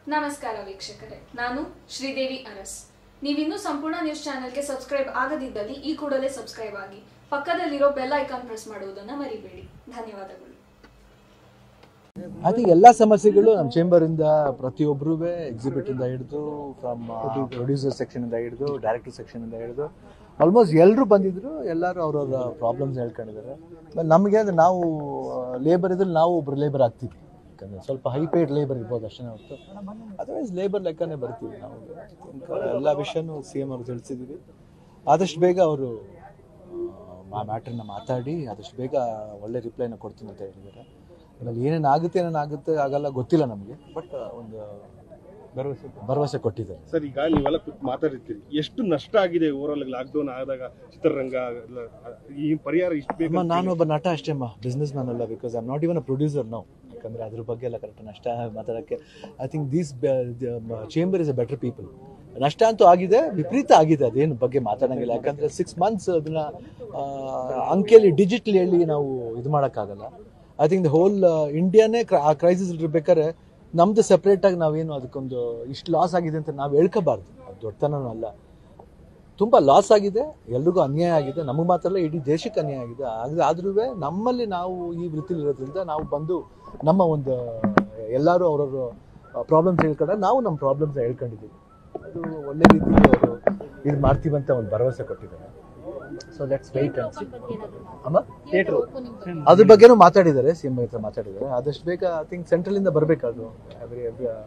ನಮಸ್ಕಾರ ವೀಕ್ಷಕರೇ ನಾನು ಶ್ರೀದೇವಿ ಅರಸ್ ನೀವಿನ್ನೂ ಸಂಪೂರ್ಣ ನ್ಯೂಸ್ ಚಾನೆಲ್ಗೆ ಸಬ್ಸ್ಕ್ರೈಬ್ ಆಗದಿದ್ದಲ್ಲಿ ಈ ಕೂಡಲೇ ಸಬ್ಸ್ಕ್ರೈಬ್ ಆಗಿ ಪಕ್ಕದಲ್ಲಿರೋ ಬೆಲ್ ಐಕಾನ್ ಪ್ರೆಸ್ ಮಾಡುವುದನ್ನು ಮರಿಬೇಡಿ ಧನ್ಯವಾದಗಳು ಐ ಥಿಂಕ್ ಎಲ್ಲ ಸಮಸ್ಯೆಗಳು ನಮ್ಮ ಚೇಂಬರ್ ಇಂದ ಪ್ರತಿಯೊಬ್ಬರೂ ಎಕ್ಸಿಬಿಟ್ ಇಂದ ಹಿಡಿದು ಫ್ರಮ್ ಪ್ರೊಡ್ಯೂಸರ್ ಸೆಕ್ಷನ್ ಇಂದ ಹಿಡಿದು ಡೈರೆಕ್ಟರ್ ಸೆಕ್ಷನ್ ಇಂದ ಹಿಡಿದು ಆಲ್ಮೋಸ್ಟ್ ಎಲ್ಲರೂ ಬಂದಿದ್ರು ಎಲ್ಲರೂ ಅವ್ರವ್ರ ಪ್ರಾಬ್ಲಮ್ಸ್ ಹೇಳ್ಕೊಂಡಿದ್ದಾರೆ ಆಮೇಲೆ ನಮಗೆ ಅಂದ್ರೆ ನಾವು ಲೇಬರ್ ಇದ್ರೆ ನಾವು ಒಬ್ರು ಲೇಬರ್ ಆಗ್ತೀವಿ ಯಾಕಂದ್ರೆ ಸ್ವಲ್ಪ ಹೈ ಪೇಡ್ ಲೇಬರ್ ಇರ್ಬೋದು ಅಷ್ಟೇ ಹೊರತು ಅದರ್ವೈಸ್ ಲೇಬರ್ ಲೆಕ್ಕನೇ ಬರ್ತೀವಿ ನಾವು I think ಎಲ್ಲ ವಿಷಯನೂ ಸಿ ಎಂ ಅವ್ರು ತಿಳಿಸಿದ್ದೀವಿ ಆದಷ್ಟು ಬೇಗ ಅವರು ಆ ಮ್ಯಾಟ್ರನ್ನ ಮಾತಾಡಿ ಆದಷ್ಟು ಬೇಗ ಒಳ್ಳೆ ರಿಪ್ಲೈನ ಕೊಡ್ತೀನಿ ಅಂತ ಹೇಳಿದ್ದಾರೆ ಆಮೇಲೆ ಏನೇನು ಆಗುತ್ತೆ ಏನೇನು ಆಗುತ್ತೆ ಆಗಲ್ಲ ಗೊತ್ತಿಲ್ಲ ನಮಗೆ ಬಟ್ ಒಂದು ಭರವಸೆ ಭರವಸೆ ಕೊಟ್ಟಿದ್ದಾರೆ ಸರ್ ಈಗ ನೀವೆಲ್ಲ ಕೂತ್ ಮಾತಾಡಿರ್ತೀರಿ ಎಷ್ಟು ನಷ್ಟ ಆಗಿದೆ ಓವರಾಲ್ ಲಾಕ್ಡೌನ್ ಆದಾಗ ಚಿತ್ರರಂಗ ಎಲ್ಲ, ಈ ಪರಿಹಾರ ಇಷ್ಟು ಬೇಕು ಅಮ್ಮ ನಾನೊಬ್ಬ ನಟ ಅಷ್ಟೇ ಅಮ್ಮ ಬಿಸ್ನೆಸ್ ಮ್ಯಾನ್ ಅಲ್ಲ because I not even a producer ನಾವು ಯಾಕಂದ್ರೆ ಅದ್ರ ಬಗ್ಗೆ ಎಲ್ಲ ಕರೆಕ್ಟ್ ನಷ್ಟ ಮಾತಾಡೋಕ್ಕೆ I think these chamber is a better people ನಷ್ಟ ಅಂತೂ ಆಗಿದೆ ವಿಪರೀತ ಆಗಿದೆ ಅದೇನು ಬಗ್ಗೆ ಮಾತಾಡಂಗಿಲ್ಲ ಯಾಕಂದ್ರೆ ಸಿಕ್ಸ್ ಮಂತ್ಸ್ ಅದನ್ನ ಆ, ಅಂಕೆಯಲ್ಲಿ ಡಿಜಿಟಲ್ ಹೇಳಿ ನಾವು ಇದು ಮಾಡೋಕ್ಕಾಗಲ್ಲ ಐ ಥಿಂಕ್ ದ ಹೋಲ್ ಇಂಡಿಯಾನೇ ಆ ಕ್ರೈಸಿಸ್ ಇರ್ಬೇಕಾದ್ರೆ ನಮ್ದು ಸೆಪ್ರೇಟ್ ಆಗಿ ನಾವೇನು ಅದಕ್ಕೊಂದು ಇಷ್ಟು ಲಾಸ್ ಆಗಿದೆ ಅಂತ ನಾವು ಹೇಳ್ಕೋಬಾರ್ದು ಅದು ದೊಡ್ಡತನನೂ ಅಲ್ಲ ತುಂಬ ಲಾಸ್ ಆಗಿದೆ ಎಲ್ರಿಗೂ ಅನ್ಯಾಯ ಆಗಿದೆ ನಮಗೆ ಮಾತ್ರ ಅಲ್ಲ ಇಡೀ ದೇಶಕ್ಕೆ ಅನ್ಯಾಯ ಆಗಿದೆ ಆದ್ರೆ ಆದ್ರೂ ನಮ್ಮಲ್ಲಿ ನಾವು ಈ ವೃತ್ತಿಲಿ ಇರೋದ್ರಿಂದ ನಾವು ಬಂದು ನಮ್ಮ ಒಂದು ಎಲ್ಲರೂ ಅವ್ರವ್ರ ಪ್ರಾಬ್ಲಮ್ಸ್ ಹೇಳ್ಕೊಂಡ್ರೆ ನಾವು ನಮ್ಮ ಪ್ರಾಬ್ಲಮ್ಸ್ ಹೇಳ್ಕೊಂಡಿದ್ದೀವಿ ಅದು ಒಳ್ಳೆ ರೀತಿಯಲ್ಲಿ ಅವರು ಇದು ಮಾಡ್ತೀವಂತ ಒಂದು ಭರವಸೆ ಕೊಟ್ಟಿದ್ದಾರೆ so let's wait and see ಅಮ್ಮ ಅದ್ರ ಬಗ್ಗೆನೂ ಮಾತಾಡಿದ್ದಾರೆ ಸಿ ಎಂ ಹತ್ರ ಮಾತಾಡಿದ್ದಾರೆ ಆದಷ್ಟು ಬೇಗ ಐ ಥಿಂಕ್ ಸೆಂಟ್ರಲಿಂದ ಬರಬೇಕು ಅದು ಎವ್ರಿ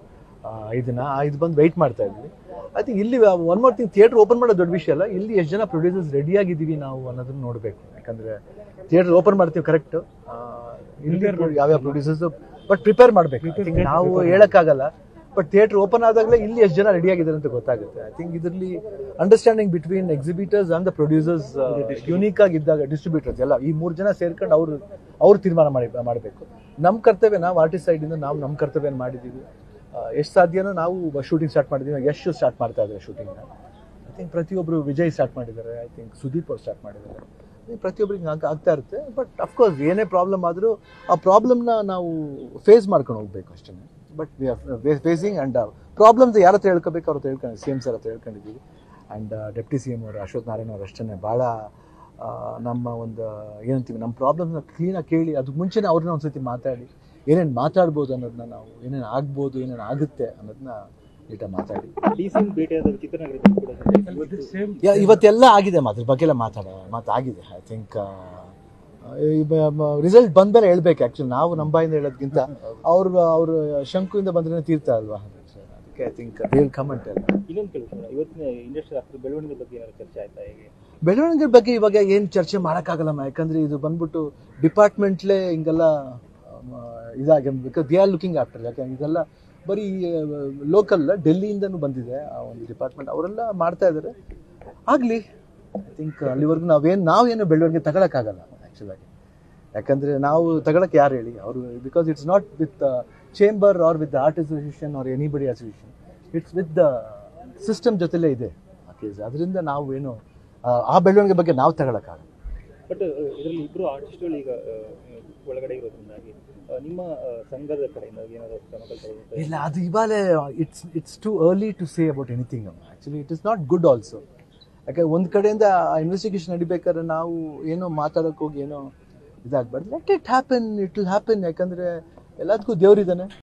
ಐದು ದಿನ ಐದು ಬಂದು ವೆಯ್ಟ್ ಮಾಡ್ತಾ ಇದ್ವಿ ಐ ಥಿಂಕ್ ಇಲ್ಲಿ one more thing theatre open ಮಾಡೋದು ದೊಡ್ಡ ವಿಷಯ ಅಲ್ಲ ಇಲ್ಲಿ ಎಷ್ಟು ಜನ ಪ್ರೊಡ್ಯೂಸರ್ಸ್ ರೆಡಿ ಆಗಿದ್ದೀವಿ ನಾವು ಅನ್ನೋದನ್ನ ನೋಡಬೇಕು ಯಾಕಂದ್ರೆ ಥಿಯೇಟರ್ ಓಪನ್ ಮಾಡ್ತೀವಿ ಕರೆಕ್ಟ್ ಇಲ್ಲಿ ಯಾವ್ಯಾವ ಪ್ರೊಡ್ಯೂಸರ್ಸ್ ಬಟ್ ಪ್ರಿಪೇರ್ ಮಾಡಬೇಕು ನಾವು ಹೇಳಕ್ಕಾಗಲ್ಲ ಬಟ್ ಥಿಯೇಟರ್ ಓಪನ್ ಆದಾಗಲೇ ಇಲ್ಲಿ ಎಷ್ಟು ಜನ ರೆಡಿ ಆಗಿದ್ದಾರೆ ಅಂತ ಗೊತ್ತಾಗುತ್ತೆ ಐ ಥಿಂಕ್ ಇದರಲ್ಲಿ understanding between exhibitors and the producers unique ಆಗಿದ್ದಾಗ ಡಿಸ್ಟ್ರಿಬ್ಯೂಟರ್ಸ್ ಎಲ್ಲ ಈ ಮೂರು ಜನ ಸೇರ್ಕೊಂಡು ಅವರು ಅವ್ರು ತೀರ್ಮಾನ ಮಾಡಿ ಮಾಡಬೇಕು ನಮ್ಮ ಕರ್ತವ್ಯ ನಾವು ಆರ್ಟಿಸ್ಟ್ ಸೈಡಿಂದ ನಾವು ನಮ್ಮ ಕರ್ತವ್ಯ ಮಾಡಿದ್ದೀವಿ ಎಷ್ಟು ಸಾಧ್ಯನೋ ನಾವು ಶೂಟಿಂಗ್ ಸ್ಟಾರ್ಟ್ ಮಾಡಿದ್ದೀವಿ ಎಷ್ಟು ಸ್ಟಾರ್ಟ್ ಮಾಡ್ತಾ ಇದ್ದಾರೆ ಶೂಟಿಂಗ್ನ ಐ ಥಿಂಕ್ ಪ್ರತಿಯೊಬ್ಬರು ವಿಜಯ್ ಸ್ಟಾರ್ಟ್ ಮಾಡಿದ್ದಾರೆ ಐ ಥಿಂಕ್ ಸುದೀಪ್ ಅವ್ರು ಸ್ಟಾರ್ಟ್ ಮಾಡಿದ್ದಾರೆ I think ಪ್ರತಿಯೊಬ್ಬರಿಗೆ ಆಗ- ಆಗ್ತಾ ಇರುತ್ತೆ ಬಟ್ ಅಫ್ಕೋರ್ಸ್ ಏನೇ ಪ್ರಾಬ್ಲಮ್ ಆದರೂ ಆ ಪ್ರಾಬ್ಲಮ್ನ ನಾವು ಫೇಸ್ ಮಾಡ್ಕೊಂಡು ಹೋಗ್ಬೇಕು ಅಷ್ಟೇ ಬಟ್ ಫೇಸಿಂಗ್ ಆ್ಯಂಡ್ ಪ್ರಾಬ್ಲಮ್ಸ್ ಯಾರ ಹತ್ರ ಹೇಳ್ಕೋಬೇಕು ಅವ್ರ ಹತ್ರ ಹೇಳ್ಕೊಂಡು ಸಿ ಎಮ್ ಸರ್ ಹತ್ರ ಹೇಳ್ಕೊಂಡಿದ್ದೀವಿ ಆ್ಯಂಡ್ ಡೆಪ್ಟಿ ಸಿ ಎಮ್ ಅವರು ಅಶ್ವಥ್ ನಾರಾಯಣ ಅವರು ಅಷ್ಟೇ ಭಾಳ ಆ, ನಮ್ಮ ಒಂದು ಏನಂತೀವಿ ನಮ್ಮ ಪ್ರಾಬ್ಲಮ್ನ ಕ್ಲೀನಾಗಿ ಕೇಳಿ ಅದಕ್ಕೆ ಮುಂಚೆನೇ ಅವ್ರನ್ನ ಒಂದ್ಸತಿ ಮಾತಾಡಿ ಏನೇನು ಮಾತಾಡ್ಬೋದು ಅನ್ನೋದನ್ನ ನಾವು ಏನೇನು ಆಗ್ಬೋದು ಏನೇನು ಆಗುತ್ತೆ ಅನ್ನೋದನ್ನ ನೀಟಾಗಿ ಮಾತಾಡಿ ಡಿಸಿಎಂ ಭೇಟಿಯಾದ ಚಿತ್ರನಗರದಲ್ಲಿ ಕೂಡ ಯಾ- ಇವತ್ತೆಲ್ಲ ಆಗಿದೆ ಅಮ್ಮ, ಅದ್ರ ಬಗ್ಗೆ ಎಲ್ಲ ಮಾತಾಡ ಮಾತಾಗಿದೆ ಐ ಥಿಂಕ್ ರಿಸಲ್ಟ್ ಬಂದ್ಮೇಲೆ ಹೇಳ್ಬೇಕು ಆ್ಯಕ್ಚುಲಿ ನಾವು ನಮ್ಮ ಬಾಯಿಂದ ಹೇಳೋದ್ಕಿಂತ ಅವ್ರು ಅವರು ಶಂಕುವಿಂದ ಬಂದ್ರೆ ತೀರ್ಥ ಅಲ್ವಾ ಅದಕ್ಕೆ ಐ ಥಿಂಕ್ ರಿಯಲ್ ಕಮೆಂಟ್ ಎಲ್ಲ ಇನ್ನೊಂದು ಕೆಲಸ ಇವತ್ತಿನ ಇಂಡಸ್ಟ್ರಿ ಆಗ್ತದೆ ಬೆಳವಣಿಗೆ ಬಗ್ಗೆ ಏನಾದ್ರು ಚರ್ಚೆ ಆಯ್ತಾ ಹೇಗೆ ಬೆಳವಣಿಗೆ ಬಗ್ಗೆ ಇವಾಗ ಏನು ಚರ್ಚೆ ಮಾಡೋಕ್ಕಾಗಲ್ಲಮ್ಮ ಯಾಕಂದ್ರೆ ಇದು ಬಂದ್ಬಿಟ್ಟು ಡಿಪಾರ್ಟ್ಮೆಂಟ್ಲೇ ಹಿಂಗೆಲ್ಲ ಇದಾಗಿ because they are looking after ಯಾಕಂದ್ರೆ ಇದೆಲ್ಲ ಬರೀ ಲೋಕಲ್ ಡೆಲ್ಲಿಯಿಂದನೂ ಬಂದಿದೆ ಆ ಒಂದು ಡಿಪಾರ್ಟ್ಮೆಂಟ್ ಅವರೆಲ್ಲ ಮಾಡ್ತಾ ಇದ್ದಾರೆ ಆಗಲಿ ಐ ಥಿಂಕ್ ಅಲ್ಲಿವರೆಗೂ ನಾವೇನು ನಾವೇನು ಬೆಳವಣಿಗೆ ತಗೊಳಕ್ಕಾಗಲ್ಲ ಆ್ಯಕ್ಚುಲಾಗಿ ಯಾಕಂದರೆ ನಾವು ತಗೊಳಕ್ಕೆ ಯಾರು ಹೇಳಿ ಅವರು because it's not with chamber or with art association or anybody association it's with the system ಜೊತೆಲೇ ಇದೆ ಆ ಕೇಸ್ ಅದರಿಂದ ನಾವು ಏನು ಆ, ಆ ಬೆಳವಣಿಗೆ ಬಗ್ಗೆ ನಾವು ತಗೊಳಕ್ಕಾಗಲ್ಲ ಬಟ್ ಇದರಲ್ಲಿ ಇಬ್ರು ಆರ್ಟಿಸ್ಟ್ಗಳು ಈಗ ಆ, ಒಳಗಡೆ ಇರೋದ್ರಿಂದಾಗಿ ಆ, ನಿಮ್ಮ ಆ, ಸಂಘದ ಕಡೆಯಿಂದ ಏನಾದ್ರು ಕ್ರಮಗಳು ತಗೊಳ್ತಾ ಇಲ್ಲ ಅದು ಇವಾಗಲೇ it's it's too early to say about anything actually it is not good also ಯಾಕೆ ಒಂದು ಕಡೆಯಿಂದ ಇನ್ವೆಸ್ಟಿಗೇಷನ್ ನಡಿಬೇಕಾದ್ರೆ ನಾವು ಏನೋ ಮಾತಾಡೋಕೆ ಹೋಗಿ ಏನೋ ಇದಾಗಬಾರ್ದು let it happen it will happen ಯಾಕಂದರೆ ಎಲ್ಲದಕ್ಕೂ ದೇವರಿದ್ದಾನೆ